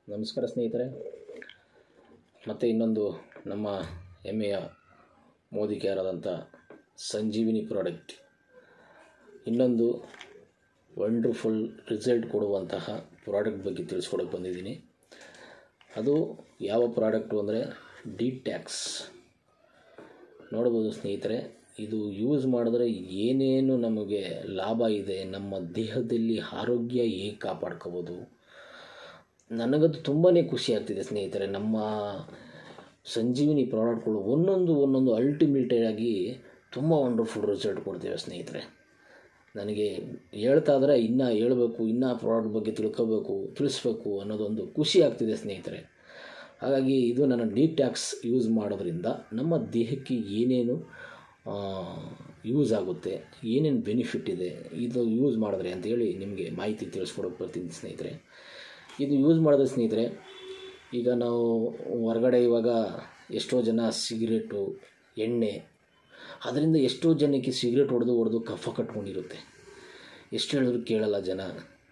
ನಮಸ್ಕಾರ ಸ್ನೇಹಿತರೆ ಮತ್ತು ಇನ್ನೊಂದು ನಮ್ಮ ಹೆಮ್ಮೆಯ ಮೋದಿಕೆಯರಾದಂಥ ಸಂಜೀವಿನಿ ಪ್ರಾಡಕ್ಟ್ ಇನ್ನೊಂದು ವಂಡರ್ಫುಲ್ ರಿಸಲ್ಟ್ ಕೊಡುವಂತಹ ಪ್ರಾಡಕ್ಟ್ ಬಗ್ಗೆ ತಿಳಿಸ್ಕೊಡಕ್ಕೆ ಬಂದಿದ್ದೀನಿ ಅದು ಯಾವ ಪ್ರಾಡಕ್ಟು ಅಂದರೆ ಡಿ ಟ್ಯಾಕ್ಸ್ ನೋಡ್ಬೋದು ಸ್ನೇಹಿತರೆ ಇದು ಯೂಸ್ ಮಾಡಿದ್ರೆ ಏನೇನು ನಮಗೆ ಲಾಭ ಇದೆ ನಮ್ಮ ದೇಹದಲ್ಲಿ ಆರೋಗ್ಯ ಹೇಗೆ ಕಾಪಾಡ್ಕೋಬೋದು ನನಗದು ತುಂಬಾ ಖುಷಿ ಆಗ್ತಿದೆ ಸ್ನೇಹಿತರೆ ನಮ್ಮ ಸಂಜೀವಿನಿ ಪ್ರಾಡಕ್ಟ್ಗಳು ಒಂದೊಂದು ಒಂದೊಂದು ಅಲ್ಟಿಮೇಟೆಡ್ ಆಗಿ ತುಂಬ ವಂಡರ್ಫುಲ್ ರಿಸಲ್ಟ್ ಕೊಡ್ತೇವೆ ಸ್ನೇಹಿತರೆ ನನಗೆ ಹೇಳ್ತಾ ಇದ್ರೆ ಇನ್ನೂ ಹೇಳಬೇಕು ಇನ್ನೂ ಪ್ರಾಡಕ್ಟ್ ಬಗ್ಗೆ ತಿಳ್ಕೋಬೇಕು ತಿಳಿಸ್ಬೇಕು ಅನ್ನೋದೊಂದು ಖುಷಿ ಆಗ್ತಿದೆ ಸ್ನೇಹಿತರೆ ಹಾಗಾಗಿ ಇದು ನನ್ನ ಡಿ ಟ್ಯಾಕ್ಸ್ ಯೂಸ್ ಮಾಡೋದ್ರಿಂದ ನಮ್ಮ ದೇಹಕ್ಕೆ ಏನೇನು ಯೂಸ್ ಆಗುತ್ತೆ ಏನೇನು ಬೆನಿಫಿಟ್ ಇದೆ ಇದು ಯೂಸ್ ಮಾಡಿದ್ರೆ ಅಂತೇಳಿ ನಿಮಗೆ ಮಾಹಿತಿ ತಿಳಿಸ್ಕೊಡೋಕೆ ಬರ್ತೀನಿ ಸ್ನೇಹಿತರೆ ಇದು ಯೂಸ್ ಮಾಡಿದ್ರೆ ಸ್ನೇಹಿತರೆ ಈಗ ನಾವು ಹೊರಗಡೆ ಇವಾಗ ಎಷ್ಟೋ ಜನ ಸಿಗರೇಟು ಎಣ್ಣೆ ಅದರಿಂದ ಎಷ್ಟೋ ಜನಕ್ಕೆ ಸಿಗರೇಟ್ ಹೊಡೆದು ಹೊಡೆದು ಕಫ ಕಟ್ಕೊಂಡಿರುತ್ತೆ ಎಷ್ಟು ಹೇಳಿದ್ರು ಕೇಳಲ್ಲ ಜನ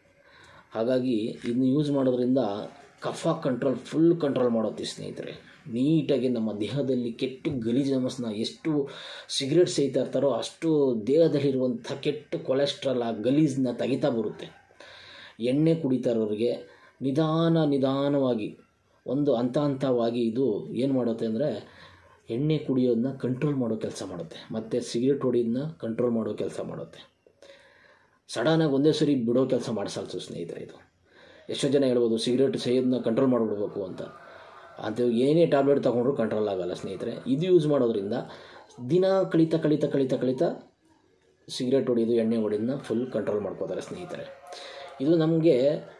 ಹಾಗಾಗಿ ಇದನ್ನ ಯೂಸ್ ಮಾಡೋದ್ರಿಂದ ಕಫ ಕಂಟ್ರೋಲ್ ಫುಲ್ ಕಂಟ್ರೋಲ್ ಮಾಡುತ್ತೆ ಸ್ನೇಹಿತರೆ ನೀಟಾಗಿ ನಮ್ಮ ದೇಹದಲ್ಲಿ ಕೆಟ್ಟ ಗಲೀಜಮಸ್ನ ಎಷ್ಟು ಸಿಗರೇಟ್ ಸೇಯ್ತಾ ಇರ್ತಾರೋ ಅಷ್ಟು ದೇಹದಲ್ಲಿರುವಂಥ ಕೆಟ್ಟ ಕೊಲೆಸ್ಟ್ರಾಲ್ ಆ ಗಲೀಜನ್ನ ತೆಗಿತಾ ಬರುತ್ತೆ ಎಣ್ಣೆ ಕುಡಿತಾ ಇರೋರಿಗೆ ನಿಧಾನ ನಿಧಾನವಾಗಿ ಒಂದು ಹಂತ ಹಂತವಾಗಿ ಇದು ಏನು ಮಾಡುತ್ತೆ ಅಂದರೆ ಎಣ್ಣೆ ಕುಡಿಯೋದನ್ನ ಕಂಟ್ರೋಲ್ ಮಾಡೋ ಕೆಲಸ ಮಾಡುತ್ತೆ ಮತ್ತು ಸಿಗರೇಟ್ ಹೊಡಿಯೋದನ್ನ ಕಂಟ್ರೋಲ್ ಮಾಡೋ ಕೆಲಸ ಮಾಡುತ್ತೆ ಸಡನ್ನಾಗಿ ಒಂದೇ ಸರಿ ಬಿಡೋ ಕೆಲಸ ಮಾಡಿಸಲ್ಸು ಸ್ನೇಹಿತರೆ ಇದು ಎಷ್ಟೋ ಜನ ಹೇಳ್ಬೋದು ಸಿಗರೇಟ್ ಸೇಯೋದನ್ನ ಕಂಟ್ರೋಲ್ ಮಾಡಿಬಿಡ್ಬೇಕು ಅಂತ ಅಂತ ಏನೇ ಟ್ಯಾಬ್ಲೆಟ್ ತೊಗೊಂಡ್ರು ಕಂಟ್ರೋಲ್ ಆಗಲ್ಲ ಸ್ನೇಹಿತರೆ ಇದು ಯೂಸ್ ಮಾಡೋದ್ರಿಂದ ದಿನ ಕಳೀತಾ ಕಳೀತಾ ಕಳೀತಾ ಕಳೀತಾ ಸಿಗರೇಟ್ ಹೊಡಿಯೋದು ಎಣ್ಣೆ ಹೊಡಿಯೋದನ್ನ ಫುಲ್ ಕಂಟ್ರೋಲ್ ಮಾಡ್ಕೋತಾರೆ ಸ್ನೇಹಿತರೆ ಇದು ನಮಗೆ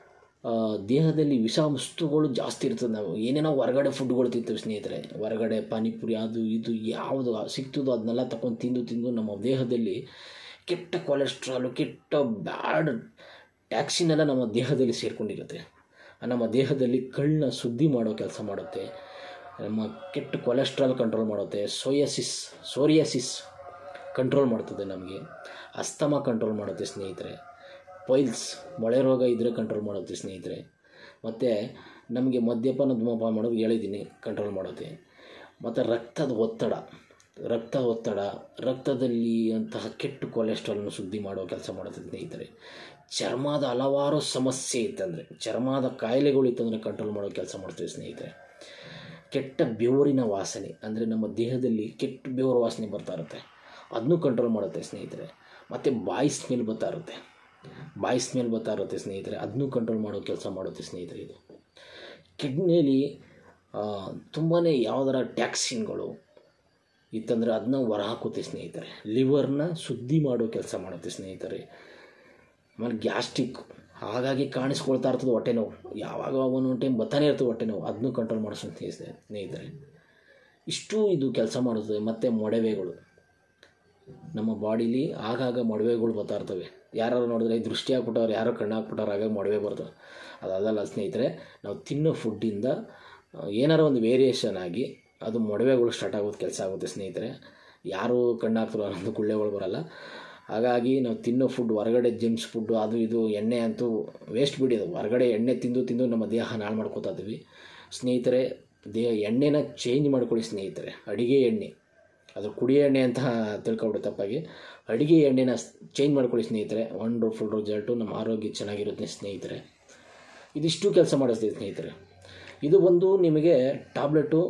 ದೇಹದಲ್ಲಿ ವಿಷವಸ್ತುಗಳು ಜಾಸ್ತಿ ಇರ್ತದೆ ನಾವು ಏನೇನೋ ಹೊರಗಡೆ ಫುಡ್ಗಳು ತಿಂತೀವಿ ಸ್ನೇಹಿತರೆ ಹೊರಗಡೆ ಪಾನಿಪುರಿ ಅದು ಇದು ಯಾವುದು ಸಿಗ್ತದೋ ಅದನ್ನೆಲ್ಲ ತಗೊಂಡು ತಿಂದು ತಿಂದು ನಮ್ಮ ದೇಹದಲ್ಲಿ ಕೆಟ್ಟ ಕೊಲೆಸ್ಟ್ರಾಲು ಕೆಟ್ಟ ಬ್ಯಾಡ್ ಟ್ಯಾಕ್ಸಿನೆಲ್ಲ ನಮ್ಮ ದೇಹದಲ್ಲಿ ಸೇರಿಕೊಂಡಿರುತ್ತೆ ನಮ್ಮ ದೇಹದಲ್ಲಿ ಕಳ್ಳನ್ನ ಶುದ್ಧಿ ಮಾಡೋ ಕೆಲಸ ಮಾಡುತ್ತೆ ನಮ್ಮ ಕೆಟ್ಟ ಕೊಲೆಸ್ಟ್ರಾಲ್ ಕಂಟ್ರೋಲ್ ಮಾಡುತ್ತೆ ಸೋಯಾಸಿಸ್ ಸೋರಿಯಾಸಿಸ್ ಕಂಟ್ರೋಲ್ ಮಾಡ್ತದೆ ನಮಗೆ ಅಸ್ತಮ ಕಂಟ್ರೋಲ್ ಮಾಡುತ್ತೆ ಸ್ನೇಹಿತರೆ ಪೈಲ್ಸ್ ಮೊಳೆ ರೋಗ ಇದ್ದರೆ ಕಂಟ್ರೋಲ್ ಮಾಡುತ್ತೆ ಸ್ನೇಹಿತರೆ ಮತ್ತು ನಮಗೆ ಮದ್ಯಪಾನ ಧೂಮಪಾನ ಮಾಡೋದು ಹೇಳಿದ್ದೀನಿ ಕಂಟ್ರೋಲ್ ಮಾಡುತ್ತೆ ಮತ್ತು ರಕ್ತದ ಒತ್ತಡ ರಕ್ತ ಒತ್ತಡ ರಕ್ತದಲ್ಲಿ ಅಂತಹ ಕೆಟ್ಟ ಕೊಲೆಸ್ಟ್ರಾಲ್ನ ಶುದ್ಧಿ ಮಾಡೋ ಕೆಲಸ ಮಾಡುತ್ತೆ ಸ್ನೇಹಿತರೆ ಚರ್ಮದ ಹಲವಾರು ಸಮಸ್ಯೆ ಇತ್ತಂದರೆ ಚರ್ಮದ ಕಾಯಿಲೆಗಳು ಇತ್ತಂದರೆ ಕಂಟ್ರೋಲ್ ಮಾಡೋ ಕೆಲಸ ಮಾಡ್ತೀವಿ ಸ್ನೇಹಿತರೆ ಕೆಟ್ಟ ಬೆವರಿನ ವಾಸನೆ ಅಂದರೆ ನಮ್ಮ ದೇಹದಲ್ಲಿ ಕೆಟ್ಟ ಬೆವರು ವಾಸನೆ ಬರ್ತಾ ಇರುತ್ತೆ ಅದನ್ನೂ ಕಂಟ್ರೋಲ್ ಮಾಡುತ್ತೆ ಸ್ನೇಹಿತರೆ ಮತ್ತು ಬಾಯಿ ಸ್ಮೆಲ್ ಬರ್ತಾ ಇರುತ್ತೆ ಬಾಯಿ ಸ್ಮೆಲ್ ಬರ್ತಾ ಇರುತ್ತೆ ಸ್ನೇಹಿತರೆ ಅದನ್ನೂ ಕಂಟ್ರೋಲ್ ಮಾಡೋ ಕೆಲಸ ಮಾಡುತ್ತೆ ಸ್ನೇಹಿತರೆ ಇದು ಕಿಡ್ನಿಯಲ್ಲಿ ತುಂಬಾ ಯಾವುದರ ಟ್ಯಾಕ್ಸಿನ್ಗಳು ಇತ್ತಂದರೆ ಅದನ್ನ ಹೊರ ಹಾಕುತ್ತೆ ಸ್ನೇಹಿತರೆ ಲಿವರ್ನ ಶುದ್ಧಿ ಮಾಡೋ ಕೆಲಸ ಮಾಡುತ್ತೆ ಸ್ನೇಹಿತರೆ ಆಮೇಲೆ ಗ್ಯಾಸ್ಟ್ರಿಕ್ ಹಾಗಾಗಿ ಕಾಣಿಸ್ಕೊಳ್ತಾ ಇರ್ತದೆ ಹೊಟ್ಟೆ ನೋವು ಯಾವಾಗ ಒಂದೊಂದು ಟೈಮ್ ಬರ್ತಾನೆ ಇರ್ತದೆ ಹೊಟ್ಟೆ ನೋವು ಅದನ್ನೂ ಕಂಟ್ರೋಲ್ ಮಾಡಿಸೋ ಸ್ನೇಹಿತರೆ ಇಷ್ಟು ಇದು ಕೆಲಸ ಮಾಡುತ್ತದೆ ಮತ್ತು ಮೊಡವೆಗಳು ನಮ್ಮ ಬಾಡೀಲಿ ಆಗಾಗ ಮೊಡವೆಗಳು ಬರ್ತಾ ಇರ್ತವೆ ಯಾರು ನೋಡಿದ್ರೆ ದೃಷ್ಟಿ ಹಾಕ್ಬಿಟ್ಟವ್ರು ಯಾರೋ ಕಣ್ಣು ಹಾಕ್ಬಿಟ್ಟವ್ರು ಆಗಾಗ ಮೊಡವೆ ಬರ್ತವೆ ಅದಲ್ಲ ಸ್ನೇಹಿತರೆ ನಾವು ತಿನ್ನೋ ಫುಡ್ಡಿಂದ ಏನಾರು ಒಂದು ವೇರಿಯೇಷನ್ ಆಗಿ ಅದು ಮೊಡವೆಗಳು ಸ್ಟಾರ್ಟ್ ಆಗೋದು ಕೆಲಸ ಆಗುತ್ತೆ ಸ್ನೇಹಿತರೆ ಯಾರು ಕಣ್ಣು ಹಾಕ್ತಾರೋ ಅನ್ನೋದು ಗುಳ್ಳೆಗಳು ಬರಲ್ಲ ಹಾಗಾಗಿ ನಾವು ತಿನ್ನೋ ಫುಡ್ ಹೊರಗಡೆ ಜಂಕ್ಸ್ ಫುಡ್ಡು ಅದು ಇದು ಎಣ್ಣೆ ಅಂತೂ ವೇಸ್ಟ್ ಬಿಡಿದು ಹೊರಗಡೆ ಎಣ್ಣೆ ತಿಂದು ತಿಂದು ನಮ್ಮ ದೇಹ ಹಾಳು ಮಾಡ್ಕೋತಾ ಇದ್ದೀವಿ ಸ್ನೇಹಿತರೆ ದೇಹ ಎಣ್ಣೆನ ಚೇಂಜ್ ಮಾಡ್ಕೊಳ್ಳಿ ಸ್ನೇಹಿತರೆ ಅಡುಗೆ ಎಣ್ಣೆ ಅದು ಕುಡಿಯೋ ಎಣ್ಣೆ ಅಂತ ತಿಳ್ಕೊಬಿಡು ತಪ್ಪಾಗಿ ಅಡುಗೆ ಎಣ್ಣೆನ ಚೇಂಜ್ ಮಾಡ್ಕೊಳ್ಳಿ ಸ್ನೇಹಿತರೆ ವಂಡರ್ಫುಲ್ ರಿಸಲ್ಟು ನಮ್ಮ ಆರೋಗ್ಯ ಚೆನ್ನಾಗಿರುತ್ತೆ ಸ್ನೇಹಿತರೆ ಇದಿಷ್ಟು ಕೆಲಸ ಮಾಡಿಸ್ತೀವಿ ಸ್ನೇಹಿತರೆ ಇದು ಬಂದು ನಿಮಗೆ ಟ್ಯಾಬ್ಲೆಟು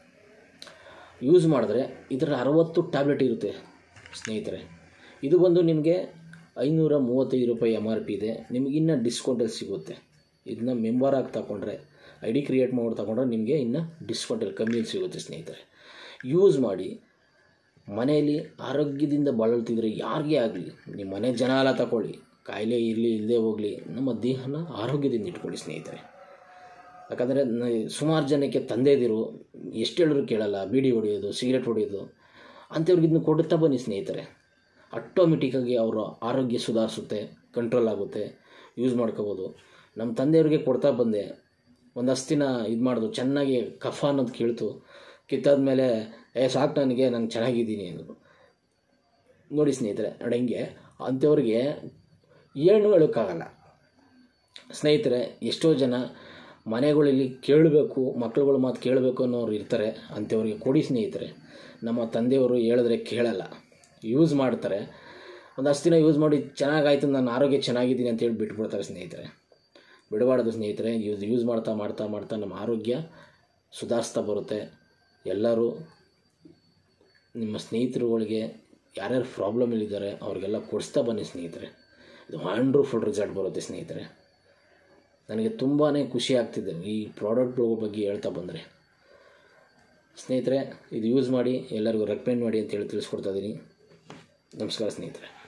ಯೂಸ್ ಮಾಡಿದ್ರೆ ಇದರ ಅರವತ್ತು ಟ್ಯಾಬ್ಲೆಟ್ ಇರುತ್ತೆ ಸ್ನೇಹಿತರೆ ಇದು ಬಂದು ನಿಮಗೆ ಐನೂರ ಮೂವತ್ತೈದು ರೂಪಾಯಿ ಎಮ್ ಆರ್ ಪಿ ಇದೆ ನಿಮಗೆ ಇನ್ನೂ ಡಿಸ್ಕೌಂಟಲ್ಲಿ ಸಿಗುತ್ತೆ ಇದನ್ನ ಮೆಂಬರ್ ಆಗಿ ತಗೊಂಡ್ರೆ ಐ ಡಿ ಕ್ರಿಯೇಟ್ ಮಾಡಿ ತಗೊಂಡ್ರೆ ನಿಮಗೆ ಇನ್ನೂ ಡಿಸ್ಕೌಂಟಲ್ಲಿ ಕಮ್ಮಿಯಲ್ಲಿ ಸಿಗುತ್ತೆ ಸ್ನೇಹಿತರೆ ಯೂಸ್ ಮಾಡಿ ಮನೆಯಲ್ಲಿ ಆರೋಗ್ಯದಿಂದ ಬಳಲ್ತಿದ್ರೆ ಯಾರಿಗೇ ಆಗಲಿ ನಿಮ್ಮ ಮನೆ ಜನ ಎಲ್ಲ ತಗೊಳ್ಳಿ ಕಾಯಿಲೆ ಇರಲಿ ಇಲ್ಲದೆ ಹೋಗಲಿ ನಮ್ಮ ದೇಹನ ಆರೋಗ್ಯದಿಂದ ಇಟ್ಕೊಳ್ಳಿ ಸ್ನೇಹಿತರೆ ಯಾಕಂದರೆ ಸುಮಾರು ಜನಕ್ಕೆ ತಂದೆದಿರು ಎಷ್ಟು ಹೇಳಿದ್ರು ಕೇಳಲ್ಲ ಬೀಡಿ ಹೊಡೆಯೋದು ಸಿಗರೇಟ್ ಹೊಡೆಯೋದು ಅಂಥವ್ರಿಗೆ ಇದನ್ನ ಕೊಡುತ್ತಾ ಬನ್ನಿ ಸ್ನೇಹಿತರೆ ಆಟೋಮೆಟಿಕ್ಕಾಗಿ ಅವರ ಆರೋಗ್ಯ ಸುಧಾರಿಸುತ್ತೆ ಕಂಟ್ರೋಲ್ ಆಗುತ್ತೆ ಯೂಸ್ ಮಾಡ್ಕೋಬೋದು ನಮ್ಮ ತಂದೆಯವ್ರಿಗೆ ಕೊಡ್ತಾ ಬಂದೆ ಒಂದಷ್ಟು ದಿನ ಇದು ಮಾಡಿದ್ರು ಚೆನ್ನಾಗಿ ಕಫ ಅನ್ನೋದು ಕೇಳ್ತು ಕಿತ್ತಾದ್ಮೇಲೆ ಏ ಸಾಕು ನನಗೆ ನಾನು ಚೆನ್ನಾಗಿದ್ದೀನಿ ಅಂದರು ನೋಡಿ ಸ್ನೇಹಿತರೆ ಅಡಂಗೆ ಅಂಥವ್ರಿಗೆ ಏನು ಹೇಳೋಕ್ಕಾಗಲ್ಲ ಸ್ನೇಹಿತರೆ ಎಷ್ಟೋ ಜನ ಮನೆಗಳಲ್ಲಿ ಕೇಳಬೇಕು ಮಕ್ಳುಗಳ ಮಾತು ಕೇಳಬೇಕು ಅನ್ನೋರು ಇರ್ತಾರೆ ಅಂಥವ್ರಿಗೆ ಕೊಡಿ ಸ್ನೇಹಿತರೆ ನಮ್ಮ ತಂದೆಯವರು ಹೇಳಿದ್ರೆ ಕೇಳಲ್ಲ ಯೂಸ್ ಮಾಡ್ತಾರೆ ಒಂದಷ್ಟು ದಿನ ಯೂಸ್ ಮಾಡಿ ಚೆನ್ನಾಗಾಯ್ತು ನನ್ನ ಆರೋಗ್ಯ ಚೆನ್ನಾಗಿದ್ದೀನಿ ಅಂತೇಳಿ ಬಿಟ್ಬಿಡ್ತಾರೆ ಸ್ನೇಹಿತರೆ ಬಿಡಬಾರ್ದು ಸ್ನೇಹಿತರೆ ಯೂಸ್ ಯೂಸ್ ಮಾಡ್ತಾ ಮಾಡ್ತಾ ಮಾಡ್ತಾ ನಮ್ಮ ಆರೋಗ್ಯ ಸುಧಾರಿಸ್ತಾ ಬರುತ್ತೆ ಎಲ್ಲರೂ ನಿಮ್ಮ ಸ್ನೇಹಿತರುಗಳಿಗೆ ಯಾರ್ಯಾರು ಪ್ರಾಬ್ಲಮಲ್ಲಿದ್ದಾರೆ ಅವ್ರಿಗೆಲ್ಲ ಕೊಡಿಸ್ತಾ ಬನ್ನಿ ಸ್ನೇಹಿತರೆ ಇದು ವಂಡರ್ಫುಲ್ ರಿಸಲ್ಟ್ ಬರುತ್ತೆ ಸ್ನೇಹಿತರೆ ನನಗೆ ತುಂಬಾ ಖುಷಿ ಆಗ್ತಿದೆ ಈ ಪ್ರಾಡಕ್ಟ್ಗಳ ಬಗ್ಗೆ ಹೇಳ್ತಾ ಬಂದರೆ ಸ್ನೇಹಿತರೆ ಇದು ಯೂಸ್ ಮಾಡಿ ಎಲ್ಲರಿಗೂ ರೆಕಮೆಂಡ್ ಮಾಡಿ ಅಂತೇಳಿ ತಿಳಿಸ್ಕೊಡ್ತಾ ಇದ್ದೀನಿ ನಮಸ್ಕಾರ ಸ್ನೇಹಿತರೆ